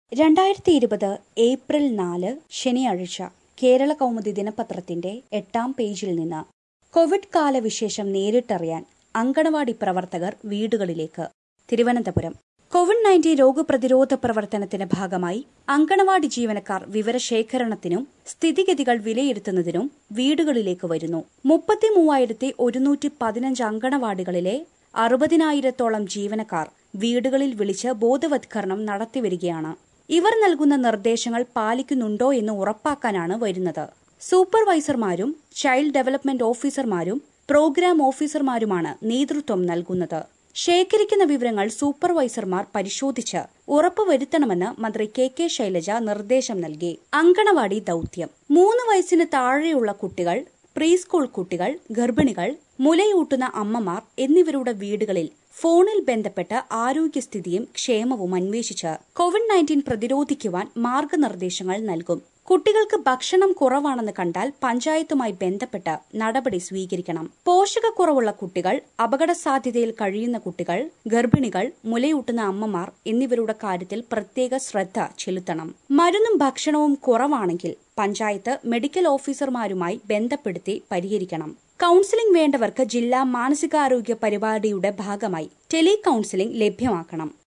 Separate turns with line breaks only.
രണ്ടായിരത്തി ഇരുപത് ഏപ്രിൽ നാല് ശനിയാഴ്ച കേരള കൗമുദി ദിനപത്രത്തിന്റെ എട്ടാം പേജിൽ നിന്ന് കോവിഡ് കാലവിശേഷം നേരിട്ടറിയാൻ അങ്കണവാടി പ്രവർത്തകർ വീടുകളിലേക്ക് തിരുവനന്തപുരം കോവിഡ് നയൻറ്റീൻ രോഗപ്രതിരോധ പ്രവർത്തനത്തിന്റെ ഭാഗമായി അങ്കണവാടി ജീവനക്കാർ വിവരശേഖരണത്തിനും സ്ഥിതിഗതികൾ വിലയിരുത്തുന്നതിനും വീടുകളിലേക്ക് വരുന്നു മുപ്പത്തി മൂവായിരത്തി ഒരുന്നൂറ്റി പതിനഞ്ച് അങ്കണവാടികളിലെ അറുപതിനായിരത്തോളം ജീവനക്കാർ വീടുകളിൽ വിളിച്ച് ബോധവത്കരണം നടത്തിവരികയാണ് ഇവർ നൽകുന്ന നിർദ്ദേശങ്ങൾ പാലിക്കുന്നുണ്ടോ എന്ന് ഉറപ്പാക്കാനാണ് വരുന്നത് സൂപ്പർവൈസർമാരും ചൈൽഡ് ഡെവലപ്മെന്റ് ഓഫീസർമാരും പ്രോഗ്രാം ഓഫീസർമാരുമാണ് നേതൃത്വം നൽകുന്നത് ശേഖരിക്കുന്ന വിവരങ്ങൾ സൂപ്പർവൈസർമാർ പരിശോധിച്ച് ഉറപ്പുവരുത്തണമെന്ന് മന്ത്രി കെ കെ ശൈലജ നിർദ്ദേശം നൽകി അങ്കണവാടി ദൌത്യം മൂന്ന് വയസ്സിന് താഴെയുള്ള കുട്ടികൾ പ്രീ സ്കൂൾ കുട്ടികൾ ഗർഭിണികൾ മുലയൂട്ടുന്ന അമ്മമാർ എന്നിവരുടെ വീടുകളിൽ ഫോണിൽ ബന്ധപ്പെട്ട് ആരോഗ്യസ്ഥിതിയും ക്ഷേമവും അന്വേഷിച്ച് കോവിഡ് നയൻറ്റീൻ പ്രതിരോധിക്കുവാൻ മാർഗനിർദ്ദേശങ്ങൾ നൽകും കുട്ടികൾക്ക് ഭക്ഷണം കുറവാണെന്ന് കണ്ടാൽ പഞ്ചായത്തുമായി ബന്ധപ്പെട്ട് നടപടി സ്വീകരിക്കണം പോഷകക്കുറവുള്ള കുട്ടികൾ അപകട സാധ്യതയിൽ കഴിയുന്ന കുട്ടികൾ ഗർഭിണികൾ മുലയൂട്ടുന്ന അമ്മമാർ എന്നിവരുടെ കാര്യത്തിൽ പ്രത്യേക ശ്രദ്ധ ചെലുത്തണം മരുന്നും ഭക്ഷണവും കുറവാണെങ്കിൽ പഞ്ചായത്ത് മെഡിക്കൽ ഓഫീസർമാരുമായി ബന്ധപ്പെടുത്തി പരിഹരിക്കണം കൌൺസിലിംഗ് വേണ്ടവർക്ക് ജില്ലാ മാനസികാരോഗ്യ പരിപാടിയുടെ ഭാഗമായി ടെലി കൌൺസിലിംഗ് ലഭ്യമാക്കണം